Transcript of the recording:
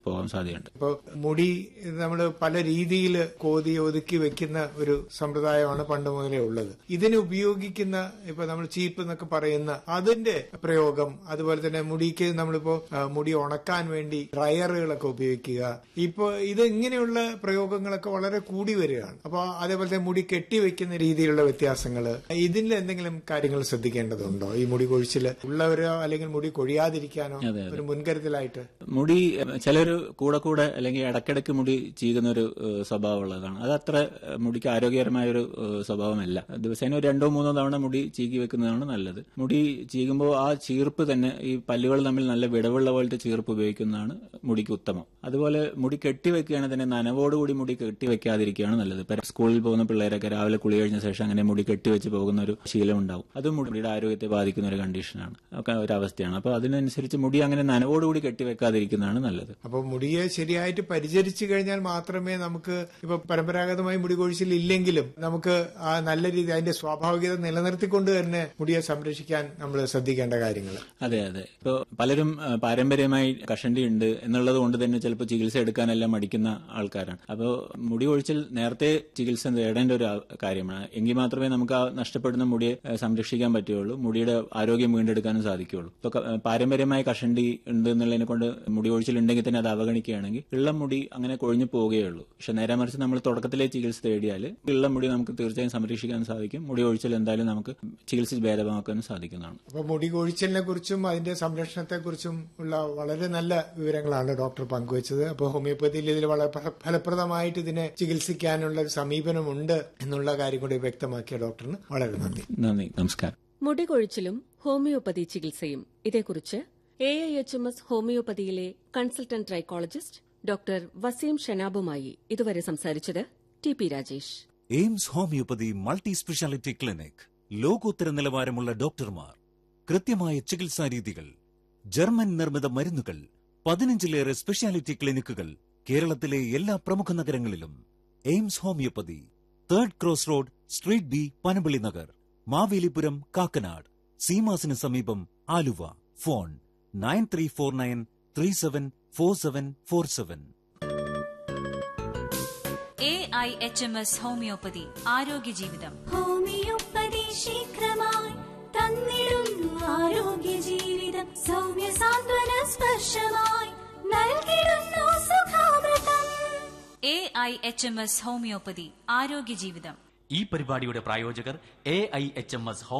പോകാൻ സാധ്യതയുണ്ട് ഇപ്പോൾ മുടി നമ്മൾ പല രീതിയിൽ കോതി ഒതുക്കി വെക്കുന്ന ഒരു സമ്പ്രദായമാണ് പണ്ട് മുതലേ ഉള്ളത് ഇതിന് ഉപയോഗിക്കുന്ന ഇപ്പൊ നമ്മൾ ചീപ്പ് എന്നൊക്കെ പറയുന്ന അതിന്റെ പ്രയോഗം അതുപോലെ തന്നെ മുടിക്ക് നമ്മളിപ്പോ ആ, മുടി ഉണക്കാൻ വേണ്ടി ഡ്രയറുകളൊക്കെ ഉപയോഗിക്കുക ഇപ്പൊ ഇത് ഇങ്ങനെയുള്ള പ്രയോഗങ്ങളൊക്കെ വളരെ കൂടി വരികയാണ് അപ്പോൾ അതേപോലെ തന്നെ മുടി കെട്ടിവെക്കുന്ന രീതിയിലുള്ള വ്യത്യാസങ്ങൾ ഇതിൽ എന്തെങ്കിലും കാര്യങ്ങൾ ശ്രദ്ധിക്കേണ്ടതുണ്ടോ ഈ മുടി കൊഴിച്ചിൽ ഉള്ളവരോ അല്ലെങ്കിൽ മുടി കൊഴിയാതിരിക്കാനോ അതെ, ഒരു മുൻകരുതലായിട്ട് മുടി ചിലർ കൂടെ കൂടെ അല്ലെങ്കിൽ ഇടയ്ക്കിടയ്ക്ക് മുടി ചീകുന്ന ഒരു ഏഹ്, സ്വഭാവമുള്ളതാണ് അത് അത്ര ഏഹ്, മുടിക്ക് ആരോഗ്യകരമായ ഒരു ഏഹ്, സ്വഭാവമല്ല ദിവസേന ഒരു രണ്ടോ മൂന്നോ തവണ മുടി ചീകി വെക്കുന്നതാണ് നല്ലത് മുടി ചീകുമ്പോൾ ആ ചീർപ്പ് തന്നെ ഈ പല്ലുകൾ തമ്മിൽ നല്ല വിടവുള്ള പോലത്തെ ചീർപ്പ് ഉപയോഗിക്കുന്നതാണ് മുടിക്ക് ഉത്തമം അതുപോലെ മുടി കെട്ടിവെക്കുകയാണെങ്കിൽ തന്നെ നനവോടുകൂടി മുടി കെട്ടിവെക്കാതിരിക്കുകയാണ് നല്ലത് ഇപ്പൊ സ്കൂളിൽ പോകുന്ന പിള്ളേരൊക്കെ രാവിലെ കുളി കഴിഞ്ഞ ശേഷം അങ്ങനെ മുടി കെട്ടിവെച്ച് പോകുന്ന ഒരു ശീലം ഉണ്ടാവും അത് മുടിയുടെ ആരോഗ്യത്തെ ബാധിക്കുന്ന ഒരു കണ്ടീഷനാണ് ഒക്കെ ഒരു അവസ്ഥയാണ് അപ്പൊ അതിനനുസരിച്ച് മുടി അങ്ങനെ നനവോടുകൂടി കെട്ടിവെക്കാതിരിക്കുന്നതാണ് നല്ലത് അപ്പോൾ മുടിയെ ശരിയായിട്ട് പരിചരിച്ചു കഴിഞ്ഞാൽ മാത്രമേ നമുക്ക് ഇപ്പൊ പരമ്പരാഗതമായി മുടി കൊഴിച്ചിൽ ഇല്ലെങ്കിലും നമുക്ക് ആ നല്ല രീതി അതിന്റെ സ്വാഭാവികത നിലനിർത്തിക്കൊണ്ട് തന്നെ മുടിയെ സംരക്ഷിക്കാൻ നമ്മൾ ശ്രദ്ധിക്കേണ്ട കാര്യങ്ങൾ അതെ അതെ ഇപ്പോ പലരും ആ, പാരമ്പര്യമായി കഷണ്ടി ഉണ്ട് എന്നുള്ളത് കൊണ്ട് തന്നെ ചിലപ്പോൾ ചികിത്സ എടുക്കാനെല്ലാം മടിക്കുന്ന ആൾക്കാരാണ് അപ്പോൾ മുടി കൊഴിച്ചിൽ നേരത്തെ ചികിത്സ തേടേണ്ട ഒരു ആ- കാര്യമാണ് എങ്കിൽ മാത്രമേ നമുക്ക് ആ നഷ്ടപ്പെടുന്ന മുടിയെ ആ, സംരക്ഷിക്കാൻ പറ്റുകയുള്ളൂ മുടിയുടെ ആരോഗ്യം വീണ്ടെടുക്കാനും സാധിക്കുകയുള്ളൂ ഇപ്പൊ ക- പാരമ്പര്യമായി കഷണ്ടി ഉണ്ട് എന്നുള്ളതിനെ കൊണ്ട് മുടി കൊഴിച്ചിൽ ഉണ്ടെങ്കിൽ തന്നെ അത് അവഗണിക്കുകയാണെങ്കിൽ ഇളം മുടി അങ്ങനെ കൊഴിഞ്ഞു പോവുകയുള്ളൂ പക്ഷെ നേരെ മറിച്ച് നമ്മൾ തുടക്കത്തിലെ ചികിത്സ തേടിയാൽ ഇളം മുടി നമുക്ക് തീർച്ചയായും സംരക്ഷിക്കാൻ സാധിക്കും മുടി കൊഴിച്ചിൽ എന്തായാലും നമുക്ക് ചികിത്സിച്ച് ഭേദമാക്കാനും സാധിക്കുന്നതാണ് അപ്പൊ മുടി കൊഴിച്ചിലിനെ കുറിച്ചും അതിന്റെ സംരക്ഷണത്തെ കുറിച്ചും ഉള്ള വളരെ നല്ല വിവരങ്ങളാണ് ഡോക്ടർ പങ്കുവച്ചത് അപ്പോൾ ഹോമിയോപ്പതിയിൽ ഇതിൽ വളരെ ഫല- ഫലപ്രദമായിട്ട് ഇതിനെ ചികിത്സിക്കാനുള്ള ഒരു സമീപനമുണ്ട് എന്നുള്ള കാര്യം കൂടി വ്യക്തമാക്കിയ ഡോക്ടറിന് വളരെ നന്ദി നന്ദി നമസ്കാരം മുടി കൊഴിച്ചിലും ഹോമിയോപ്പതി ചികിത്സയും ഇതേക്കുറിച്ച് A I H M S ഹോമിയോപ്പതിയിലെ കൺസൾട്ടന്റ് ട്രൈക്കോളജിസ്റ്റ് ഡോക്ടർ വസീം ഷനാബുമായി ഇതുവരെ സംസാരിച്ചത് T P Rajesh Aims homeopathy multi speciality clinic ലോകോത്തര നിലവാരമുള്ള ഡോക്ടർമാർ കൃത്യമായ ചികിത്സാ രീതികൾ ജർമ്മൻ നിർമ്മിത മരുന്നുകൾ പതിനഞ്ചിലേറെ സ്പെഷ്യാലിറ്റി ക്ലിനിക്കുകൾ കേരളത്തിലെ എല്ലാ പ്രമുഖ നഗരങ്ങളിലും Aims homeopathy third cross road street B Panampilly Nagar Mavelipuram Kakkanad സീമാസിന് സമീപം Aluva phone nine three four nine three seven four seven four seven A I H M S homeopathy ആരോഗ്യ ജീവിതം ഹോമിയോപ്പതി ശീഘ്രമായി തന്നിടുന്നു ആരോഗ്യ ജീവിതം സൗമ്യ സാന്ത്വന സ്പർശമായി നൽകിടുന്നു സുഖാമൃതം A I H M S homeopathy ആരോഗ്യ ജീവിതം ഈ പരിപാടിയുടെ പ്രായോജകർ A I H M S